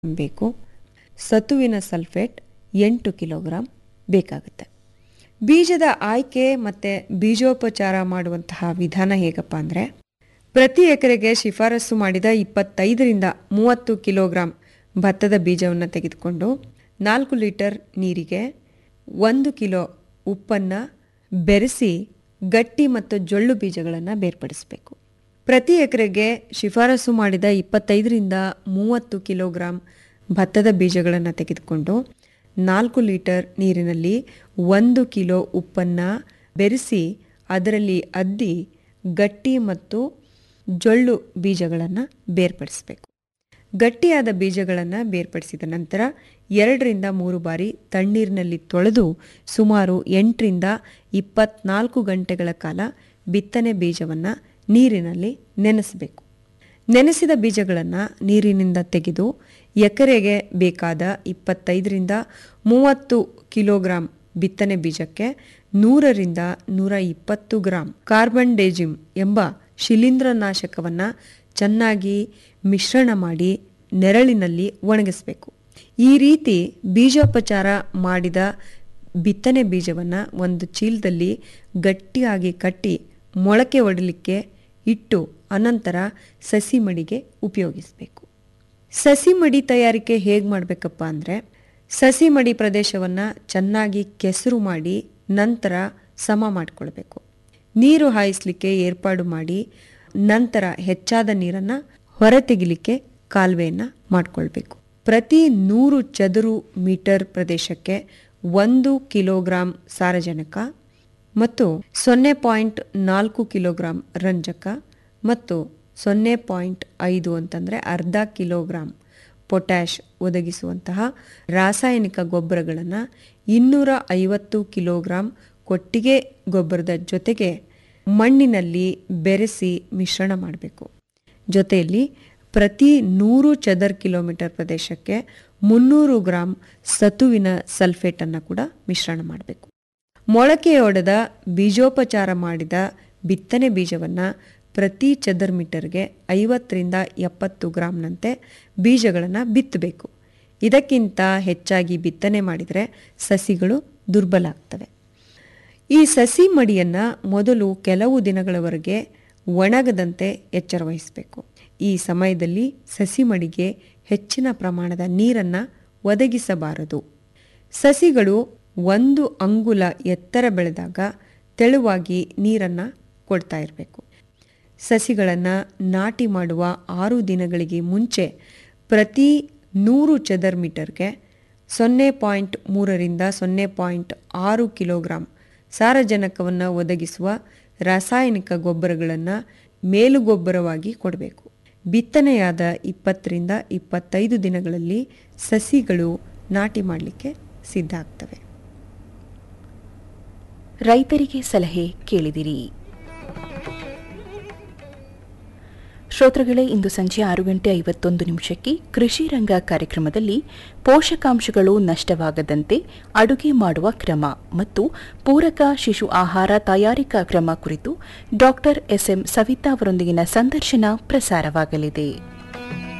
ಬೇಕು ಸತುವಿನ ಸಲ್ಫೇಟ್ ಎಂಟು ಕಿಲೋಗ್ರಾಂ ಬೇಕಾಗುತ್ತೆ ಬೀಜದ ಆಯ್ಕೆ ಮತ್ತು ಬೀಜೋಪಚಾರ ಮಾಡುವಂತಹ ವಿಧಾನ ಹೇಗಪ್ಪ ಅಂದರೆ ಪ್ರತಿ ಎಕರೆಗೆ ಶಿಫಾರಸು ಮಾಡಿದ ಇಪ್ಪತ್ತೈದರಿಂದ ಮೂವತ್ತು ಕಿಲೋಗ್ರಾಂ ಭತ್ತದ ಬೀಜವನ್ನು ತೆಗೆದುಕೊಂಡು ನಾಲ್ಕು ಲೀಟರ್ ನೀರಿಗೆ ಒಂದು ಕಿಲೋ ಉಪ್ಪನ್ನು ಬೆರೆಸಿ ಗಟ್ಟಿ ಮತ್ತು ಜೊಳ್ಳು ಬೀಜಗಳನ್ನು ಬೇರ್ಪಡಿಸಬೇಕು ಪ್ರತಿ ಎಕರೆಗೆ ಶಿಫಾರಸು ಮಾಡಿದ ಇಪ್ಪತ್ತೈದರಿಂದ ಮೂವತ್ತು ಕಿಲೋಗ್ರಾಂ ಭತ್ತದ ಬೀಜಗಳನ್ನು ತೆಗೆದುಕೊಂಡು ನಾಲ್ಕು ಲೀಟರ್ ನೀರಿನಲ್ಲಿ ಒಂದು ಕಿಲೋ ಉಪ್ಪನ್ನು ಬೆರೆಸಿ ಅದರಲ್ಲಿ ಅದ್ದಿ ಗಟ್ಟಿ ಮತ್ತು ಜೊಳ್ಳು ಬೀಜಗಳನ್ನು ಬೇರ್ಪಡಿಸಬೇಕು ಗಟ್ಟಿಯಾದ ಬೀಜಗಳನ್ನು ಬೇರ್ಪಡಿಸಿದ ನಂತರ ಎರಡರಿಂದ ಮೂರು ಬಾರಿ ತಣ್ಣೀರಿನಲ್ಲಿ ತೊಳೆದು ಸುಮಾರು ಎಂಟರಿಂದ ಇಪ್ಪತ್ನಾಲ್ಕು ಗಂಟೆಗಳ ಕಾಲ ಬಿತ್ತನೆ ಬೀಜವನ್ನು ನೀರಿನಲ್ಲಿ ನೆನೆಸಬೇಕು ನೆನೆಸಿದ ಬೀಜಗಳನ್ನು ನೀರಿನಿಂದ ತೆಗೆದು ಎಕರೆಗೆ ಬೇಕಾದ ಇಪ್ಪತ್ತೈದರಿಂದ ಮೂವತ್ತು ಕಿಲೋಗ್ರಾಂ ಬಿತ್ತನೆ ಬೀಜಕ್ಕೆ ನೂರರಿಂದ ನೂರ ಇಪ್ಪತ್ತು ಗ್ರಾಂ ಕಾರ್ಬನ್ ಡೇಜಿಮ್ ಎಂಬ ಶಿಲೀಂಧ್ರನಾಶಕವನ್ನು ಚೆನ್ನಾಗಿ ಮಿಶ್ರಣ ಮಾಡಿ ನೆರಳಿನಲ್ಲಿ ಒಣಗಿಸಬೇಕು ಈ ರೀತಿ ಬೀಜೋಪಚಾರ ಮಾಡಿದ ಬಿತ್ತನೆ ಬೀಜವನ್ನು ಒಂದು ಚೀಲದಲ್ಲಿ ಗಟ್ಟಿಯಾಗಿ ಕಟ್ಟಿ ಮೊಳಕೆ ಒಡಲಿಕ್ಕೆ ಇಟ್ಟು ಅನಂತರ ಸಸಿ ಮಡಿಗೆ ಉಪಯೋಗಿಸಬೇಕು ಸಸಿ ಮಡಿ ತಯಾರಿಕೆ ಹೇಗೆ ಮಾಡಬೇಕಪ್ಪ ಅಂದರೆ ಸಸಿ ಮಡಿ ಪ್ರದೇಶವನ್ನು ಚೆನ್ನಾಗಿ ಕೆಸರು ಮಾಡಿ ನಂತರ ಸಮ ಮಾಡಿಕೊಳ್ಬೇಕು ನೀರು ಹಾಯಿಸಲಿಕ್ಕೆ ಏರ್ಪಾಡು ಮಾಡಿ ನಂತರ ಹೆಚ್ಚಾದ ನೀರನ್ನು ಹೊರತೆಗಿಲಿಕ್ಕೆ ಕಾಲುವೆಯನ್ನು ಮಾಡಿಕೊಳ್ಬೇಕು ಪ್ರತಿ ನೂರು ಚದುರು ಮೀಟರ್ ಪ್ರದೇಶಕ್ಕೆ ಒಂದು ಕಿಲೋಗ್ರಾಂ ಸಾರಜನಕ ಮತ್ತು ಸೊನ್ನೆ ಪಾಯಿಂಟ್ ನಾಲ್ಕು ಕಿಲೋಗ್ರಾಂ ರಂಜಕ ಮತ್ತು ಸೊನ್ನೆ ಪಾಯಿಂಟ್ ಐದು ಅಂತಂದರೆ ಅರ್ಧ ಕಿಲೋಗ್ರಾಂ ಪೊಟ್ಯಾಷ್ ಒದಗಿಸುವಂತಹ ರಾಸಾಯನಿಕ ಗೊಬ್ಬರಗಳನ್ನು ಇನ್ನೂರ ಐವತ್ತು ಕಿಲೋಗ್ರಾಂ ಕೊಟ್ಟಿಗೆ ಗೊಬ್ಬರದ ಜೊತೆಗೆ ಮಣ್ಣಿನಲ್ಲಿ ಬೆರೆಸಿ ಮಿಶ್ರಣ ಮಾಡಬೇಕು ಜೊತೆಯಲ್ಲಿ ಪ್ರತಿ ನೂರು ಚದರ್ ಕಿಲೋಮೀಟರ್ ಪ್ರದೇಶಕ್ಕೆ ಮುನ್ನೂರು ಗ್ರಾಂ ಸತುವಿನ ಸಲ್ಫೇಟನ್ನು ಕೂಡ ಮಿಶ್ರಣ ಮಾಡಬೇಕು ಮೊಳಕೆಯೊಡೆದ ಬೀಜೋಪಚಾರ ಮಾಡಿದ ಬಿತ್ತನೆ ಬೀಜವನ್ನು ಪ್ರತಿ ಚದರ್ ಮೀಟರ್ಗೆ ಐವತ್ತರಿಂದ ಎಪ್ಪತ್ತು ಗ್ರಾಂನಂತೆ ಬೀಜಗಳನ್ನು ಬಿತ್ತಬೇಕು ಇದಕ್ಕಿಂತ ಹೆಚ್ಚಾಗಿ ಬಿತ್ತನೆ ಮಾಡಿದರೆ ಸಸಿಗಳು ದುರ್ಬಲ ಆಗ್ತವೆ ಈ ಸಸಿ ಮಡಿಯನ್ನು ಮೊದಲು ಕೆಲವು ದಿನಗಳವರೆಗೆ ಒಣಗದಂತೆ ಎಚ್ಚರ ವಹಿಸಬೇಕು ಈ ಸಮಯದಲ್ಲಿ ಸಸಿ ಮಡಿಗೆ ಹೆಚ್ಚಿನ ಪ್ರಮಾಣದ ನೀರನ್ನು ಒದಗಿಸಬಾರದು ಸಸಿಗಳು ಒಂದು ಅಂಗುಲ ಎತ್ತರ ಬೆಳೆದಾಗ ತೆಳುವಾಗಿ ನೀರನ್ನು ಕೊಡ್ತಾ ಇರಬೇಕು ಸಸಿಗಳನ್ನು ನಾಟಿ ಮಾಡುವ ಆರು ದಿನಗಳಿಗೆ ಮುಂಚೆ ಪ್ರತಿ ನೂರು ಚದರ್ ಮೀಟರ್ಗೆ ಸೊನ್ನೆ ಪಾಯಿಂಟ್ ಮೂರರಿಂದ ಸೊನ್ನೆ ಪಾಯಿಂಟ್ ಆರು ಕಿಲೋಗ್ರಾಂ ಸಾರಜನಕವನ್ನು ಒದಗಿಸುವ ರಾಸಾಯನಿಕ ಗೊಬ್ಬರಗಳನ್ನು ಮೇಲುಗೊಬ್ಬರವಾಗಿ ಕೊಡಬೇಕು ಬಿತ್ತನೆಯಾದ ಇಪ್ಪತ್ತರಿಂದ ಇಪ್ಪತ್ತೈದು ದಿನಗಳಲ್ಲಿ ಸಸಿಗಳು ನಾಟಿ ಮಾಡಲಿಕ್ಕೆ ಸಿದ್ಧ ಆಗ್ತವೆ ರೈತರಿಗೆ ಸಲಹೆ ಕೇಳಿದಿರಿ ಶ್ರೋತೃಗಳೇ ಇಂದು ಸಂಜೆ ಆರು ಗಂಟೆ ಐವತ್ತೊಂದು ನಿಮಿಷಕ್ಕೆ ಕೃಷಿ ರಂಗ ಕಾರ್ಯಕ್ರಮದಲ್ಲಿ ಪೋಷಕಾಂಶಗಳು ನಷ್ಟವಾಗದಂತೆ ಅಡುಗೆ ಮಾಡುವ ಕ್ರಮ ಮತ್ತು ಪೂರಕ ಶಿಶು ಆಹಾರ ತಯಾರಿಕಾ ಕ್ರಮ ಕುರಿತು ಡಾಕ್ಟರ್ ಎಸ್ಎಂ ಸವಿತಾ ಅವರೊಂದಿಗಿನ ಸಂದರ್ಶನ ಪ್ರಸಾರವಾಗಲಿದೆ